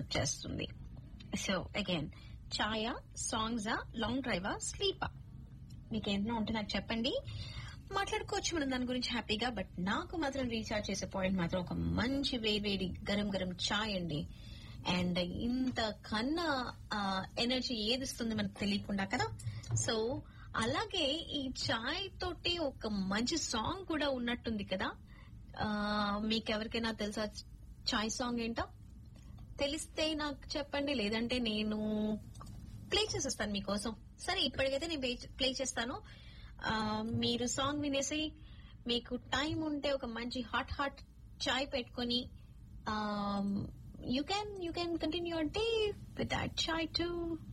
వచ్చేస్తుంది so again ఛాయా సాంగ్సా లాంగ్ డ్రైవా స్లీపా మీకేంటో ఉంటే నాకు చెప్పండి మాట్లాడుకోవచ్చు మనం దాని గురించి హ్యాపీగా బట్ నాకు మాత్రం రీఛార్జ్ చేసే పాయింట్ మాత్రం ఒక మంచి వేడి గరం గరం చాయ్ అండి అండ్ ఇంత కన్నా ఎనర్జీ ఏది ఇస్తుంది మనకు తెలియకుండా కదా సో అలాగే ఈ చాయ్ తోటి ఒక మంచి సాంగ్ కూడా ఉన్నట్టుంది కదా ఆ, మీకెవరికైనా తెలుసా చాయ్ సాంగ్ ఏంటో తెలిస్తే నాకు చెప్పండి లేదంటే నేను ప్లే చేసేస్తాను మీకోసం సరే ఇప్పటికైతే నేను ప్లే చేస్తాను ఆ, మీరు సాంగ్ వినేసి మీకు టైం ఉంటే ఒక మంచి హాట్ హాట్ చాయ్ పెట్టుకొని you can you can continue day with that chai to